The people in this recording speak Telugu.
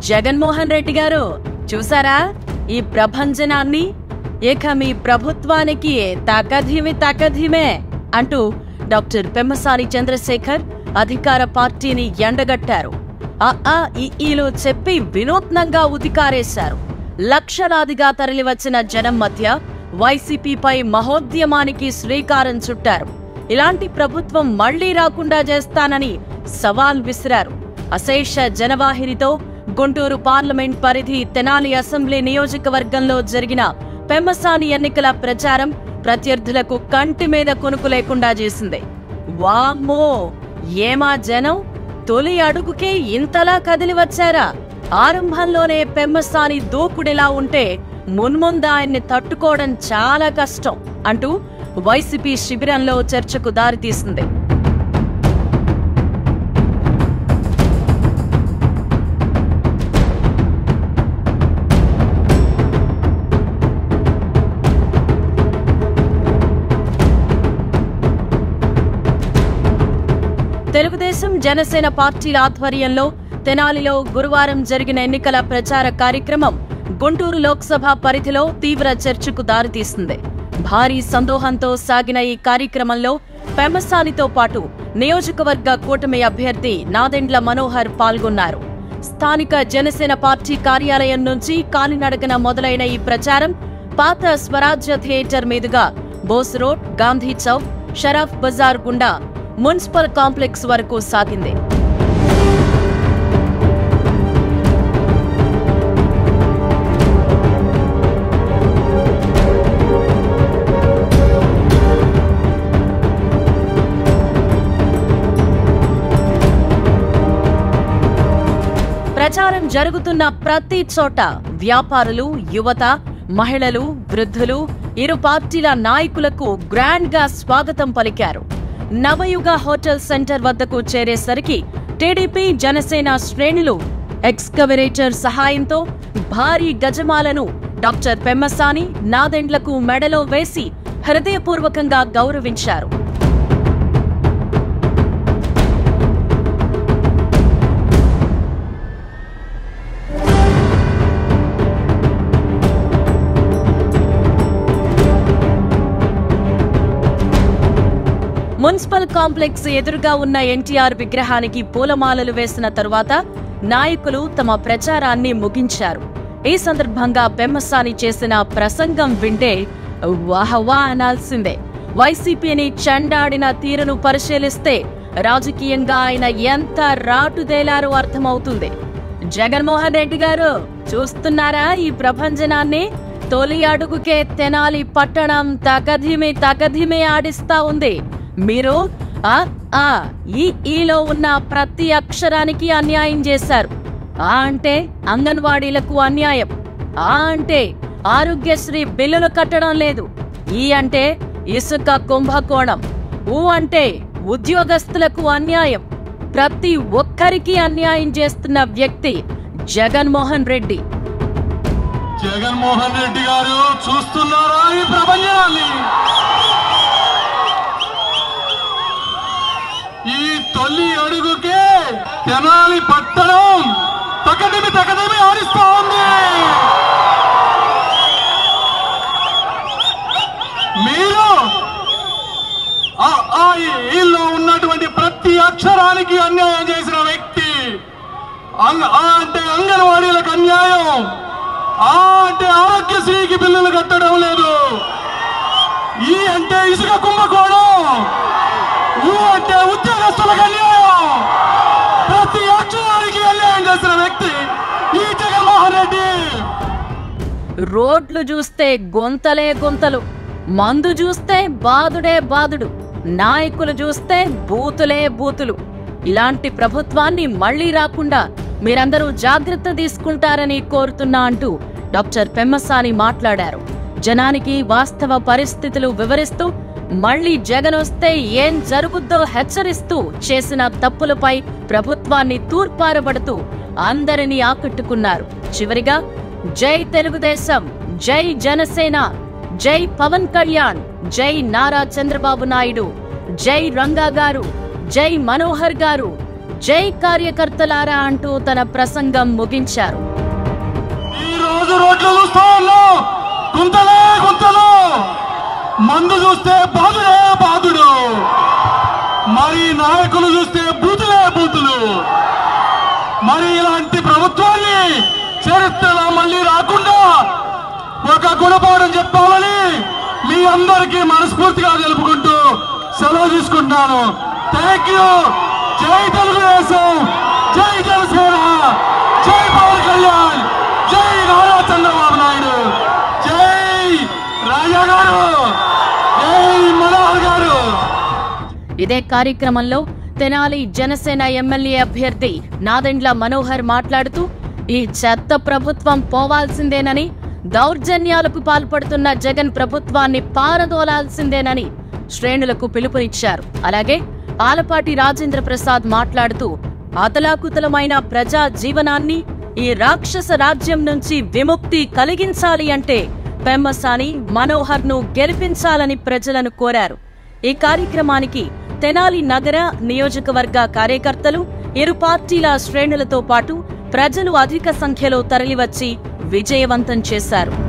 జగన్మోహన్ రెడ్డి గారు చూసారా ఈ ప్రభంజనాన్ని ఇక మీ ప్రభుత్వానికి తకధిమి తకధిమే అంటూ డాక్టర్ పెమ్మసాని చంద్రశేఖర్ అధికార పార్టీని ఎండగట్టారు ఆ ఆ ఈ ఈలు చెప్పి వినూత్నంగా ఉతికారేశారు లక్షలాదిగా తరలివచ్చిన జనం మధ్య వైసీపీపై మహోద్యమానికి శ్రీకారం చుట్టారు ఇలాంటి ప్రభుత్వం మళ్లీ రాకుండా చేస్తానని సవాల్ విసిరారు అశేష జనవాహినితో గుంటూరు పార్లమెంట్ పరిధి తెనాలి అసెంబ్లీ నియోజకవర్గంలో జరిగిన పెమ్మసాని ఎన్నికల ప్రచారం ప్రత్యర్థులకు కంటి మీద కొనుకు లేకుండా చేసింది వామ్మో ఏమా జనం తొలి అడుగుకే ఇంతలా కదిలి వచ్చారా ఆరంభంలోనే పెమ్మసాని దూకుడిలా ఉంటే మున్ముందు ఆయన్ని తట్టుకోవడం చాలా కష్టం అంటూ వైసీపీ శిబిరంలో చర్చకు దారితీసింది తెలుగుదేశం జనసేన పార్టీల ఆధ్వర్యంలో తెనాలిలో గురువారం జరిగిన ఎన్నికల ప్రచార కార్యక్రమం గుంటూరు లోక్సభ పరిధిలో తీవ్ర చర్చకు దారితీసింది భారీ సందోహంతో సాగిన ఈ కార్యక్రమంలో పెమసానితో పాటు నియోజకవర్గ కూటమి అభ్యర్థి నాదెండ్ల మనోహర్ పాల్గొన్నారు స్థానిక జనసేన పార్టీ కార్యాలయం నుంచి కాలినడకన మొదలైన ఈ ప్రచారం పాత స్వరాజ్య థియేటర్ మీదుగా బోస్ రోడ్ గాంధీ చౌక్ షరాఫ్ బజార్ గుండా మున్సిపల్ కాంప్లెక్స్ వరకు సాగింది ప్రచారం జరుగుతున్న ప్రతి చోట వ్యాపారులు యువత మహిళలు వృద్ధులు ఇరు పార్టీల నాయకులకు గ్రాండ్ గా స్వాగతం పలికారు నవయుగ హోటల్ సెంటర్ వద్దకు చేరేసరికి టీడీపీ జనసేన శ్రేణులు ఎక్స్కవరేటర్ సహాయంతో భారీ గజమాలను డాక్టర్ పెమ్మసాని నాదెండ్లకు మెడలో వేసి హృదయపూర్వకంగా గౌరవించారు మున్సిపల్ కాంప్లెక్స్ ఎదురుగా ఉన్న ఎన్టీఆర్ విగ్రహానికి పూలమాలలు వేసిన తరువాత నాయకులు తమ ప్రచారాన్ని ముగించారు ఈ సందర్భంగా పెమ్మసాని చేసిన ప్రసంగం వింటే వాహవా అనాల్సిందే వైసీపీని చెండాడిన తీరును పరిశీలిస్తే రాజకీయంగా ఆయన ఎంత రాటుదేలారో అర్థమవుతుంది జగన్మోహన్ రెడ్డి గారు చూస్తున్నారా ఈ ప్రభంజనాన్ని తొలి అడుగుకే తెనాలి పట్టణం తకధిమి తకధిమి ఆడిస్తా ఉంది మీరు ఆ ఆ ఈ ఈలో ఉన్న ప్రతి అక్షరానికి అన్యాయం చేశారు ఆ అంటే అంగన్వాడీలకు అన్యాయం ఆ అంటే ఆరోగ్యశ్రీ బిల్లులు కట్టడం లేదు ఈ అంటే ఇసుక కుంభకోణం ఊ అంటే ఉద్యోగస్తులకు అన్యాయం ప్రతి ఒక్కరికి అన్యాయం చేస్తున్న వ్యక్తి జగన్మోహన్ రెడ్డి జగన్మోహన్ రెడ్డి గారు చూస్తున్నారా ఈ ప్రపంచాన్ని ఈ తొలి అడుగుకే తెనాలి పట్టణం తకదిమి తకదిమి ఆడిస్తా ఉంది మీరు ఆ ఆ ఈలో ఉన్నటువంటి ప్రతి అక్షరానికి అన్యాయం చేసిన వ్యక్తి అంగ- ఆ అంటే అంగన్వాడీలకు అన్యాయం ఆ అంటే ఆరోగ్యశ్రీకి బిల్లులు కట్టడం లేదు ఈ అంటే ఇసుక కుంభకోణం ఊ అంటే ఉద్యోగస్తులకు అన్యాయం ప్రతి అక్షరానికి అన్యాయం చేసిన వ్యక్తి ఈ జగన్మోహన్ రెడ్డి రోడ్లు చూస్తే గొంతలే గొంతలు మందు చూస్తే బాదుడే బాదుడు నాయకులు చూస్తే బూతులే బూతులు ఇలాంటి ప్రభుత్వాన్ని మళ్లీ రాకుండా మీరందరూ జాగ్రత్త తీసుకుంటారని కోరుతున్నా అంటూ డాక్టర్ పెమ్మసాని మాట్లాడారు జనానికి వాస్తవ పరిస్థితులు వివరిస్తూ మళ్లీ జగన్ వస్తే ఏం జరుగుద్దో హెచ్చరిస్తూ చేసిన తప్పులపై ప్రభుత్వాన్ని తూర్పారబడుతూ అందరినీ ఆకట్టుకున్నారు చివరిగా జై తెలుగుదేశం జై జనసేన జై పవన్ కళ్యాణ్ జై నారా చంద్రబాబు నాయుడు జై రంగా గారు జై మనోహర్ గారు జై కార్యకర్తలారా అంటూ తన ప్రసంగం ముగించారు ఈ రోజు రోడ్లు చూస్తా ఉన్నాం గుంతలే గుంతలు మందు చూస్తే బాధుడే బాధుడు మరి నాయకులు చూస్తే బూతులే బూతులు మరి ఇలాంటి ప్రభుత్వాన్ని చరిత్రలో మళ్ళీ రాకుండా ఒక గుణపాఠం చెప్పాలని మీ అందరికీ మనస్ఫూర్తిగా తెలుపుకుంటూ సెలవు తీసుకుంటున్నాను థ్యాంక్ యూ జై తెలుగుదేశం జై జనసేన జై పవన్ కళ్యాణ్ జై నారా చంద్రబాబు నాయుడు జై రాజా గారు జై మనోహర్ గారు ఇదే కార్యక్రమంలో తెనాలి జనసేన ఎమ్మెల్యే అభ్యర్థి నాదెండ్ల మనోహర్ మాట్లాడుతూ ఈ చెత్త ప్రభుత్వం పోవాల్సిందేనని దౌర్జన్యాలకు పాల్పడుతున్న జగన్ ప్రభుత్వాన్ని పారదోలాల్సిందేనని శ్రేణులకు పిలుపునిచ్చారు అలాగే ఆలపాటి రాజేంద్ర ప్రసాద్ మాట్లాడుతూ అతలాకుతలమైన ప్రజా జీవనాన్ని ఈ రాక్షస రాజ్యం నుంచి విముక్తి కలిగించాలి అంటే పెమ్మసాని మనోహర్ ను గెలిపించాలని ప్రజలను కోరారు ఈ కార్యక్రమానికి తెనాలి నగర నియోజకవర్గ కార్యకర్తలు ఇరు పార్టీల శ్రేణులతో పాటు ప్రజలు అధిక సంఖ్యలో తరలివచ్చి విజయవంతం చేశారు